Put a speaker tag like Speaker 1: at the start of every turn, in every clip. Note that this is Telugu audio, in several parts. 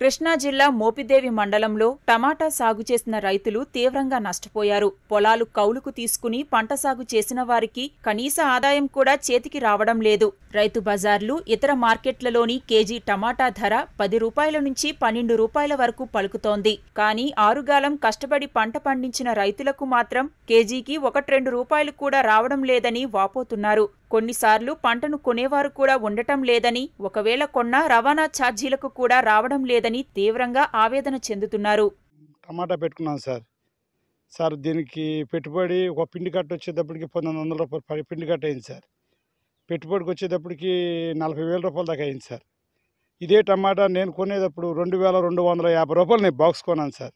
Speaker 1: కృష్ణా జిల్లా మోపిదేవి మండలంలో టమాటా సాగు చేసిన రైతులు తీవ్రంగా నష్టపోయారు పొలాలు కౌలుకు తీసుకుని పంట సాగు చేసిన వారికి కనీస ఆదాయం కూడా చేతికి రావడం లేదు రైతు బజార్లు ఇతర మార్కెట్లలోని కేజీ టమాటా ధర పది రూపాయల నుంచి పన్నెండు రూపాయల వరకు పలుకుతోంది కానీ ఆరుగాలం కష్టపడి పంట పండించిన రైతులకు మాత్రం కేజీకి ఒకట్రెండు రూపాయలు కూడా రావడం లేదని వాపోతున్నారు కొన్నిసార్లు పంటను కొనేవారు కూడా ఉండటం లేదని ఒకవేళ కొన్నా రవాణా ఛార్జీలకు కూడా రావడం లేదని తీవ్రంగా ఆవేదన చెందుతున్నారు
Speaker 2: టమాటా పెట్టుకున్నాం సార్ సార్ దీనికి పెట్టుబడి ఒక పిండి కట్ట వచ్చేటప్పటికి పంతొమ్మిది వందల రూపాయలు పడి పిండి కట్ట అయింది సార్ పెట్టుబడికి వచ్చేటప్పటికి నలభై వేల రూపాయల దాకా అయింది సార్ ఇదే టమాటా నేను కొనేటప్పుడు రెండు వేల రెండు వందల యాభై రూపాయలు నేను బాక్స్ కొన్నాను సార్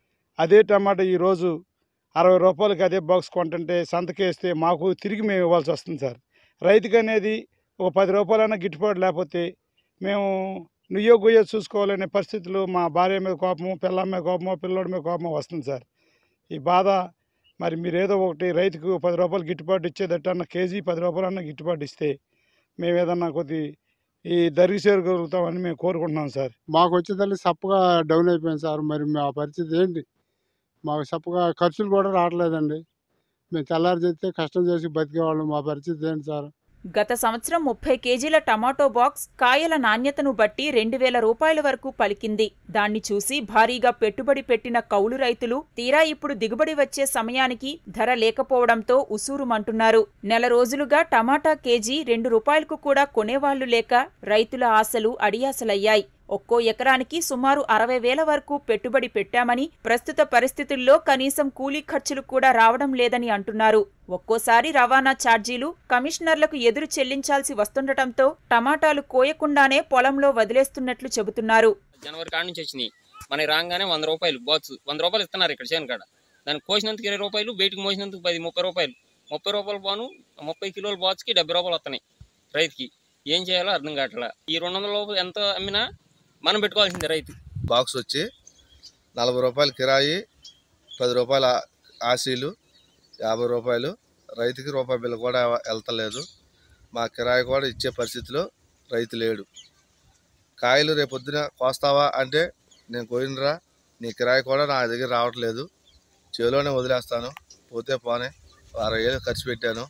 Speaker 2: అదే టమాటా ఈరోజు అరవై రూపాయలకి అదే బాక్స్ కొంటుంటే సంతకేస్తే మాకు తిరిగి మేము ఇవ్వాల్సి వస్తుంది సార్ రైతుకి అనేది ఒక పది రూపాయలైనా గిట్టుబాటు లేకపోతే మేము నుయ్యో గుయ్యో చూసుకోవాలనే పరిస్థితులు మా భార్య మీద కోపము పిల్లల మీద కోపము పిల్లోడి మీద కోపము వస్తుంది సార్ ఈ బాధ మరి మీరు ఏదో ఒకటి రైతుకు పది రూపాయలు గిట్టుబాటు ఇచ్చేదట్టన్న కేజీ పది రూపాయలన్నా గిట్టుబాటు ఇస్తే మేము ఏదన్నా కొద్ది ఈ దరిగి చేరుకోగలుగుతామని మేము కోరుకుంటున్నాం సార్
Speaker 3: మాకు వచ్చేదాన్ని సప్పగా డౌన్ అయిపోయింది సార్ మరి మా పరిస్థితి ఏంటి మాకు సప్పగా ఖర్చులు కూడా రావట్లేదండి మేము తెల్లారి చేస్తే కష్టం చేసి బతికేవాళ్ళం మా పరిస్థితి ఏంటి సార్
Speaker 1: గత సంవత్సరం ముప్పై కేజీల టమాటో బాక్స్ కాయల నాణ్యతను బట్టి రెండు వేల రూపాయల వరకు పలికింది దాన్ని చూసి భారీగా పెట్టుబడి పెట్టిన కౌలు రైతులు తీరా ఇప్పుడు దిగుబడి వచ్చే సమయానికి ధర లేకపోవడంతో ఉసూరుమంటున్నారు నెల రోజులుగా టమాటా కేజీ రెండు రూపాయలకు కూడా కొనేవాళ్లు లేక రైతుల ఆశలు అడియాసలయ్యాయి ఒక్కో ఎకరానికి సుమారు అరవై వేల వరకు పెట్టుబడి పెట్టామని ప్రస్తుత పరిస్థితుల్లో కనీసం కూలీ ఖర్చులు కూడా రావడం లేదని అంటున్నారు ఒక్కోసారి రవాణా ఛార్జీలు కమిషనర్లకు ఎదురు చెల్లించాల్సి వస్తుండటంతో టమాటాలు కోయకుండానే పొలంలో వదిలేస్తున్నట్లు చెబుతున్నారు
Speaker 4: జనవరి కాడ నుంచి వచ్చినాయి మనకి రాగానే వంద రూపాయలు బాక్స్ వంద రూపాయలు ఇస్తున్నారు ఇక్కడ చేను కాడ దాన్ని కోసినందుకు ఇరవై రూపాయలు బయటకు మోసినందుకు పది ముప్పై రూపాయలు ముప్పై రూపాయలు పోను ముప్పై కిలోల బాక్స్కి డెబ్బై రూపాయలు వస్తున్నాయి రైతుకి ఏం చేయాలో అర్థం కావట్లా ఈ రెండు వందల రూపాయలు ఎంత అమ్మినా మనం పెట్టుకోవాల్సిందే రైతు
Speaker 5: బాక్స్ వచ్చి నలభై రూపాయలు కిరాయి పది రూపాయల ఆశీలు యాభై రూపాయలు రైతుకి రూపాయి బిల్లు కూడా వెళ్తలేదు మా కిరాయి కూడా ఇచ్చే పరిస్థితిలో రైతు లేడు కాయలు రేపు పొద్దున కోస్తావా అంటే నేను కోయినరా నీ కిరాయి కూడా నా దగ్గర రావట్లేదు చేలోనే వదిలేస్తాను పోతే పోనే అరవై వేలు ఖర్చు పెట్టాను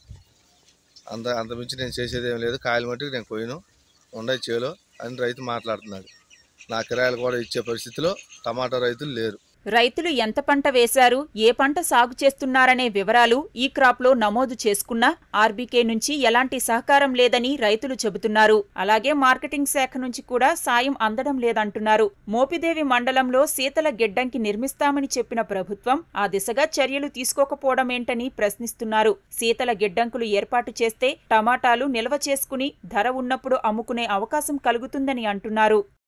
Speaker 5: అంత అంతమించి నేను చేసేది ఏం లేదు కాయలు మట్టుకు నేను కోయను ఉండే చేలో అని రైతు మాట్లాడుతున్నాడు నా కిరాయిలు కూడా ఇచ్చే పరిస్థితిలో టమాటా రైతులు లేరు
Speaker 1: రైతులు ఎంత పంట వేశారు ఏ పంట సాగు చేస్తున్నారనే వివరాలు ఈ క్రాప్లో నమోదు చేసుకున్నా ఆర్బీకే నుంచి ఎలాంటి సహకారం లేదని రైతులు చెబుతున్నారు అలాగే మార్కెటింగ్ శాఖ నుంచి కూడా సాయం అందడం లేదంటున్నారు మోపిదేవి మండలంలో శీతల గిడ్డంకి నిర్మిస్తామని చెప్పిన ప్రభుత్వం ఆ దిశగా చర్యలు తీసుకోకపోవడమేంటని ప్రశ్నిస్తున్నారు శీతల గిడ్డంకులు ఏర్పాటు చేస్తే టమాటాలు నిల్వ చేసుకుని ధర ఉన్నప్పుడు అమ్ముకునే అవకాశం కలుగుతుందని అంటున్నారు